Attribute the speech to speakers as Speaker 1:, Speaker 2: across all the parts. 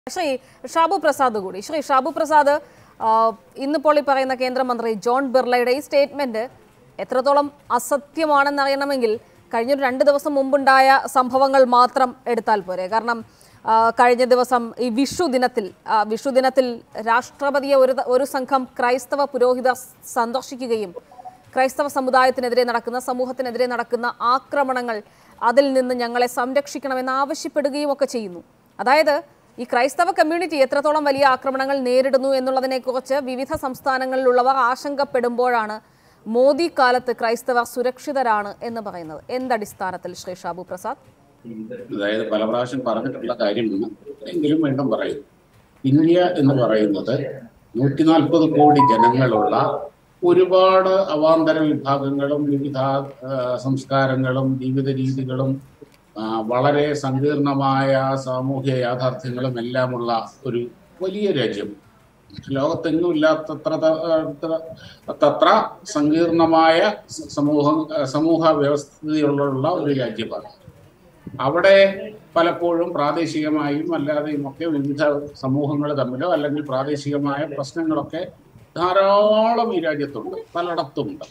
Speaker 1: ശ്രീ ഷാബു പ്രസാദ് കൂടി ശ്രീ ഷാബു പ്രസാദ് ആ, ഇന്നിപ്പോൾ ഈ പറയുന്ന കേന്ദ്രമന്ത്രി ജോൺ ബിർളയുടെ ഈ സ്റ്റേറ്റ്മെന്റ് എത്രത്തോളം അസത്യമാണെന്നറിയണമെങ്കിൽ കഴിഞ്ഞൊരു രണ്ട് ദിവസം മുമ്പുണ്ടായ സംഭവങ്ങൾ മാത്രം എടുത്താൽ പോരെ കാരണം ആ, കഴിഞ്ഞ ദിവസം ഈ വിഷു ദിനത്തിൽ ആ, വിഷു ദിനത്തിൽ രാഷ്ട്രപതിയെ ഒരു ത- ഒരു സംഘം ക്രൈസ്തവ പുരോഹിതർ സന്ദർശിക്കുകയും ക്രൈസ്തവ സമുദായത്തിനെതിരെ നടക്കുന്ന സമൂഹത്തിനെതിരെ നടക്കുന്ന ആക്രമണങ്ങൾ അതിൽ നിന്ന് ഞങ്ങളെ സംരക്ഷിക്കണമെന്ന് ആവശ്യപ്പെടുകയും ഒക്കെ ചെയ്യുന്നു അതായത് ഈ ക്രൈസ്തവ കമ്മ്യൂണിറ്റി എത്രത്തോളം വലിയ ആക്രമണങ്ങൾ നേരിടുന്നു എന്നുള്ളതിനെക്കുറിച്ച് വിവിധ സംസ്ഥാനങ്ങളിലുള്ളവർ ആശങ്കപ്പെടുമ്പോഴാണ് മോദി കാലത്ത് ക്രൈസ്തവർ സുരക്ഷിതരാണ് എന്ന് പറയുന്നത് എന്തടിസ്ഥാനത്തിൽ ശ്രീ ഷാബു പ്രസാദ്
Speaker 2: അതായത് പല പ്രാവശ്യം പറഞ്ഞിട്ടുള്ള കാര്യമാണ് എങ്കിലും വീണ്ടും പറയുന്നു ഇന്ത്യ എന്ന് പറയുന്നത് നൂറ്റി നാൽപ്പത് കോടി ജനങ്ങളുള്ള ഒരുപാട് അവാന്തര വിഭാഗങ്ങളും വിവിധ ആ, സംസ്കാരങ്ങളും ജീവിത രീതികളും ആ, വളരെ സങ്കീർണമായ സാമൂഹ്യ യാഥാർത്ഥ്യങ്ങളും എല്ലാമുള്ള ഒരു വലിയ രാജ്യം ലോകത്തെങ്ങും ഇല്ലാത്തത്ര ത- തത്ര സങ്കീർണമായ സ- സമൂഹം സമൂഹ വ്യവസ്ഥയുള്ള ഒരു രാജ്യമാണ് അവിടെ പലപ്പോഴും പ്രാദേശികമായും അല്ലാതെയും ഒക്കെ വിവിധ സമൂഹങ്ങൾ തമ്മിലോ അല്ലെങ്കിൽ പ്രാദേശികമായ പ്രശ്നങ്ങളൊക്കെ ധാരാളം ഈ രാജ്യത്തുണ്ട് പലയിടത്തുമുണ്ട്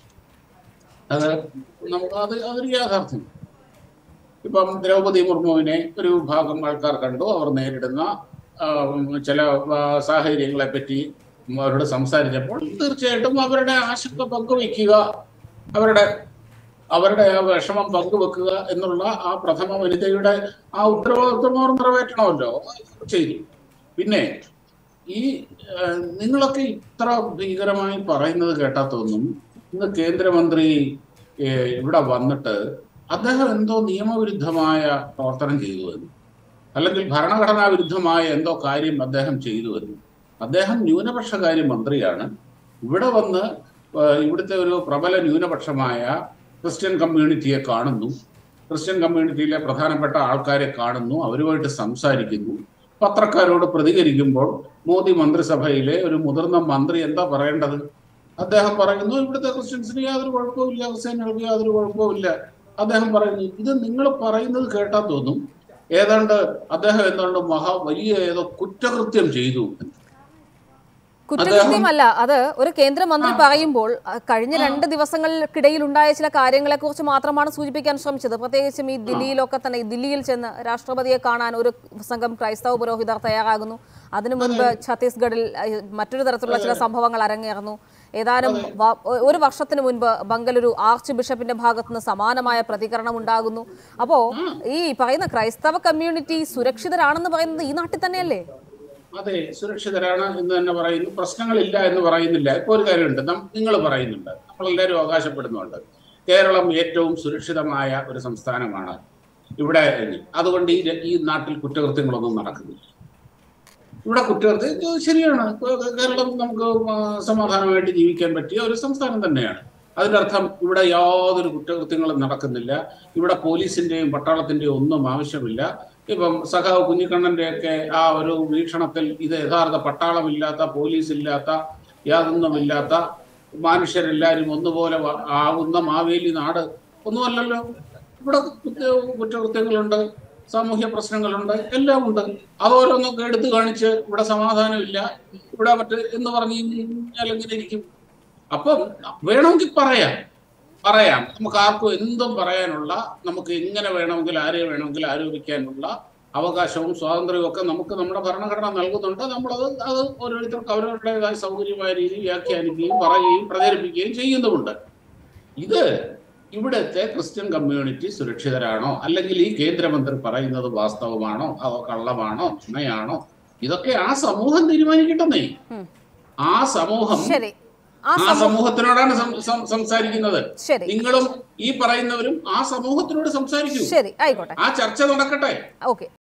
Speaker 2: അത് നമുക്ക് അത് അതൊരു യാഥാർത്ഥ്യം ഇപ്പം ദ്രൗപദി മുർമുവിനെ ഒരു വിഭാഗം ആൾക്കാർ കണ്ടു അവർ നേരിടുന്ന ആ, ചില ആ, സാഹചര്യങ്ങളെ പറ്റി അവരോട് സംസാരിച്ചപ്പോൾ തീർച്ചയായിട്ടും അവരുടെ ആശങ്ക പങ്കുവയ്ക്കുക അവരുടെ അവരുടെ ആ വിഷമം പങ്കുവെക്കുക എന്നുള്ള ആ പ്രഥമ വനിതയുടെ ആ ഉത്തരവാദിത്വം അവർ നിറവേറ്റണമല്ലോ അത് ചെയ്തു പിന്നെ ഈ ആ, നിങ്ങളൊക്കെ ഇത്ര ഭീകരമായി പറയുന്നത് കേട്ടാ തോന്നും ഇന്ന് കേന്ദ്രമന്ത്രി ഏ, ഇവിടെ വന്നിട്ട് അദ്ദേഹം എന്തോ നിയമവിരുദ്ധമായ പ്രവർത്തനം ചെയ്തു എന്ന് അല്ലെങ്കിൽ ഭരണഘടനാ വിരുദ്ധമായ എന്തോ കാര്യം അദ്ദേഹം ചെയ്തു എന്ന് അദ്ദേഹം ന്യൂനപക്ഷകാര്യ മന്ത്രിയാണ് ഇവിടെ വന്ന് ആ, ഇവിടുത്തെ ഒരു പ്രബല ന്യൂനപക്ഷമായ ക്രിസ്ത്യൻ കമ്മ്യൂണിറ്റിയെ കാണുന്നു ക്രിസ്ത്യൻ കമ്മ്യൂണിറ്റിയിലെ പ്രധാനപ്പെട്ട ആൾക്കാരെ കാണുന്നു അവരുമായിട്ട് സംസാരിക്കുന്നു പത്രക്കാരോട് പ്രതികരിക്കുമ്പോൾ മോദി മന്ത്രിസഭയിലെ ഒരു മുതിർന്ന മന്ത്രി എന്താ പറയേണ്ടത് അദ്ദേഹം പറയുന്നു ഇവിടുത്തെ ക്രിസ്ത്യൻസിന് യാതൊരു കുഴപ്പമില്ല ക്രിസ്ത്യാനികൾക്ക് യാതൊരു കുഴപ്പമില്ല അദ്ദേഹം പറയുന്നു ഇത് നിങ്ങൾ പറയുന്നത് കേട്ടാൽ തോന്നും ഏതാണ്ട് അദ്ദേഹം എന്താണ്ട് മഹാ വലിയ ഏതോ കുറ്റകൃത്യം ചെയ്തു എന്ന്.
Speaker 1: കുറ്റകൃത്യമല്ല അത് ഒരു കേന്ദ്രമന്ത്രി പറയുമ്പോൾ അ, കഴിഞ്ഞ രണ്ട് ദിവസങ്ങൾക്കിടയിൽ ഉണ്ടായ ചില കാര്യങ്ങളെക്കുറിച്ച് മാത്രമാണ് സൂചിപ്പിക്കാൻ ശ്രമിച്ചത് പ്രത്യേകിച്ചും ഈ ദില്ലിയിലൊക്കെ തന്നെ ഈ ദില്ലിയിൽ ചെന്ന് രാഷ്ട്രപതിയെ കാണാൻ ഒരു സംഘം ക്രൈസ്തവ പുരോഹിതർ തയ്യാറാകുന്നു അതിനു മുൻപ് ഛത്തീസ്ഗഡിൽ അ, മറ്റൊരു തരത്തിലുള്ള ചില സംഭവങ്ങൾ അരങ്ങേറുന്നു ഏതാനും വ- ഒ- ഒരു വർഷത്തിന് മുൻപ് ബംഗളൂരു ആർച്ച് ബിഷപ്പിന്റെ ഭാഗത്തുനിന്ന് സമാനമായ പ്രതികരണം ഉണ്ടാകുന്നു അപ്പോ ഈ പറയുന്ന ക്രൈസ്തവ കമ്മ്യൂണിറ്റി സുരക്ഷിതരാണെന്ന് പറയുന്നത് ഈ നാട്ടിൽ തന്നെയല്ലേ
Speaker 2: അതെ സുരക്ഷിതരാണ് എന്ന് തന്നെ പറയുന്നു പ്രശ്നങ്ങളില്ല എന്ന് പറയുന്നില്ല ഇപ്പൊ ഒരു കാര്യമുണ്ട് നിങ്ങൾ പറയുന്നുണ്ട് നമ്മളെല്ലാവരും അവകാശപ്പെടുന്നുണ്ട് കേരളം ഏറ്റവും സുരക്ഷിതമായ ഒരു സംസ്ഥാനമാണ് ഇവിടെ അതുകൊണ്ട് ഈ ഈ നാട്ടിൽ കുറ്റകൃത്യങ്ങളൊന്നും നടക്കുന്നില്ല ഇവിടെ കുറ്റകൃത്യം ഇത് ശരിയാണ് ഇപ്പൊ കേരളം നമുക്ക് ആ, സമാധാനമായിട്ട് ജീവിക്കാൻ പറ്റിയ ഒരു സംസ്ഥാനം തന്നെയാണ് അതിന്റെ അർത്ഥം ഇവിടെ യാതൊരു കുറ്റകൃത്യങ്ങളും നടക്കുന്നില്ല ഇവിടെ പോലീസിന്റെയും പട്ടാളത്തിന്റെയും ഒന്നും ആവശ്യമില്ല ഇപ്പം സഖാവ് കുഞ്ഞിക്കണ്ണന്റെ ഒക്കെ ആ ഒരു വീക്ഷണത്തിൽ ഇത് യഥാർത്ഥ പട്ടാളമില്ലാത്ത പോലീസ് ഇല്ലാത്ത യാതൊന്നുമില്ലാത്ത മനുഷ്യരെല്ലാവരും ഒന്നുപോലെ വ- ആവുന്ന മാവേലി നാട് ഒന്നുമല്ലല്ലോ ഇവിടെ കുറ്റ- കുറ്റകൃത്യങ്ങളുണ്ട് സാമൂഹ്യ പ്രശ്നങ്ങളുണ്ട് എല്ലാം ഉണ്ട് അതോരോന്നൊക്കെ എടുത്തു കാണിച്ച് ഇവിടെ സമാധാനമില്ല ഇവിടെ മറ്റ് എന്ന് പറഞ്ഞു കഴിഞ്ഞാൽ എങ്ങനെ ഇരിക്കും അപ്പം വേണമെങ്കിൽ പറയാം പറയാം നമുക്ക് ആർക്കും എന്തും പറയാനുള്ള നമുക്ക് എങ്ങനെ വേണമെങ്കിൽ ആരെ വേണമെങ്കിൽ ആരോപിക്കാനുള്ള അവകാശവും സ്വാതന്ത്ര്യവും ഒക്കെ നമുക്ക് നമ്മുടെ ഭരണഘടന നൽകുന്നുണ്ട് നമ്മളത് അത് ഓരോരുത്തർക്ക് അവരവരുടേതായ സൗകര്യമായ രീതിയിൽ വ്യാഖ്യാനിക്കുകയും പറയുകയും പ്രചരിപ്പിക്കുകയും ചെയ്യുന്നുമുണ്ട് ഇത് ഇവിടുത്തെ ക്രിസ്ത്യൻ കമ്മ്യൂണിറ്റി സുരക്ഷിതരാണോ അല്ലെങ്കിൽ ഈ കേന്ദ്രമന്ത്രി പറയുന്നത് വാസ്തവമാണോ അതോ കള്ളമാണോ നുണയാണോ ഇതൊക്കെ ആ സമൂഹം തീരുമാനിക്കട്ടെന്നേ
Speaker 1: ഉം.
Speaker 2: ആ സമൂഹം
Speaker 1: ശരി ആ
Speaker 2: ആ സമൂഹത്തിനോടാണ് സം- സം- സംസാരിക്കുന്നത്
Speaker 1: ശരി
Speaker 2: നിങ്ങളും ഈ പറയുന്നവരും ആ സമൂഹത്തിനോട് സംസാരിക്കൂ
Speaker 1: ശരി ആയിക്കോട്ടെ
Speaker 2: ആ ചർച്ച നടക്കട്ടെ
Speaker 1: ഓക്കെ